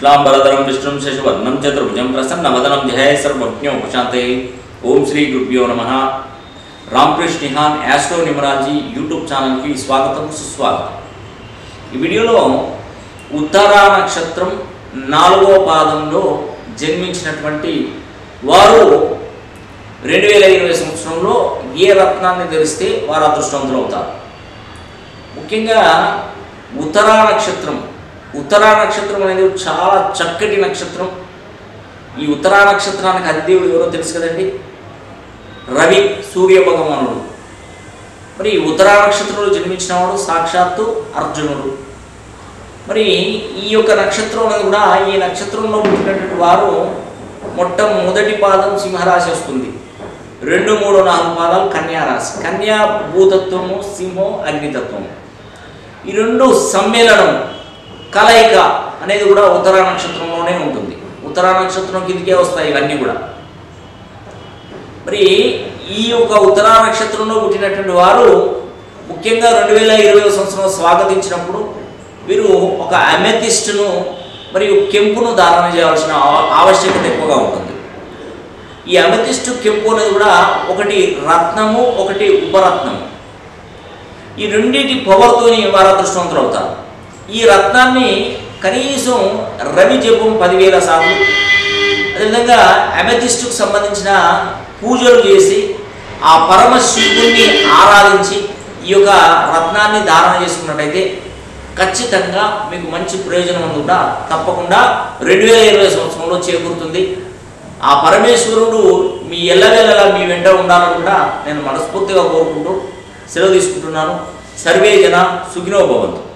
శుక్లాంబరధరం విష్ణుం శశివర్ణం చతుర్భుజం ప్రసన్నవదనం ధ్యాయ సర్వజ్ఞోపశాంతే ఓం శ్రీ గురుభ్యో నమ రామకృష్ణ నిహాన్ యాస్ట్రో న్యూమరాలజీ యూట్యూబ్ ఛానల్కి స్వాగతం సుస్వాగతం ఈ వీడియోలో ఉత్తరా నక్షత్రం నాలుగో పాదంలో జన్మించినటువంటి వారు రెండు వేల ఇరవై సంవత్సరంలో ఏ రత్నాన్ని ధరిస్తే వారు అదృష్టవంతులు అవుతారు ముఖ్యంగా ఉత్తరా నక్షత్రం ఉత్తరా నక్షత్రం అనేది చాలా చక్కటి నక్షత్రం ఈ ఉత్తరా నక్షత్రానికి అధిదేవుడు ఎవరో తెలుసు కదండి రవి సూర్య భగవానుడు మరి ఈ ఉత్తరా నక్షత్రంలో జన్మించిన వాడు సాక్షాత్తు అర్జునుడు మరి ఈ యొక్క నక్షత్రం అనేది కూడా ఈ నక్షత్రంలో పుట్టినటువంటి వారు మొట్టమొదటి పాదం సింహరాశి వస్తుంది రెండు మూడు నాలుగు పాదాలు కన్యా రాశి కన్యా భూతత్వము సింహం అగ్నితత్వము ఈ రెండు సమ్మేళనం కలయిక అనేది కూడా ఉత్తరా నక్షత్రంలోనే ఉంటుంది ఉత్తరా నక్షత్రం కిందకే వస్తాయి ఇవన్నీ కూడా మరి ఈ యొక్క ఉత్తరా నక్షత్రంలో పుట్టినటువంటి వారు ముఖ్యంగా రెండు వేల ఇరవై సంవత్సరం స్వాగతించినప్పుడు వీరు ఒక అమెథిస్ట్ను మరియు కెంపును ధారణ చేయాల్సిన ఆవ- ఆవశ్యకత ఎక్కువగా ఉంటుంది ఈ అమెథిస్ట్ కెంపు అనేది కూడా ఒకటి రత్నము ఒకటి ఉపరత్నము ఈ రెండింటి పవర్తోని వారు అదృష్టవంతులు అవుతారు ఈ రత్నాన్ని కనీసం రవి జపం పదివేల సార్లు అదేవిధంగా అమెథిస్టుకు సంబంధించిన పూజలు చేసి ఆ పరమశివుణ్ణి ఆరాధించి ఈ యొక్క రత్నాన్ని ధారణ చేసుకున్నట్టయితే ఖచ్చితంగా మీకు మంచి ప్రయోజనం ఉంది కూడా తప్పకుండా రెండు వేల ఇరవై సంవత్సరంలో చేకూరుతుంది ఆ పరమేశ్వరుడు మీ ఎల్లవేళలా మీ వెంట ఉండాలని కూడా నేను మనస్ఫూర్తిగా కోరుకుంటూ సెలవు తీసుకుంటున్నాను సర్వే జన సుఖినో భవంతు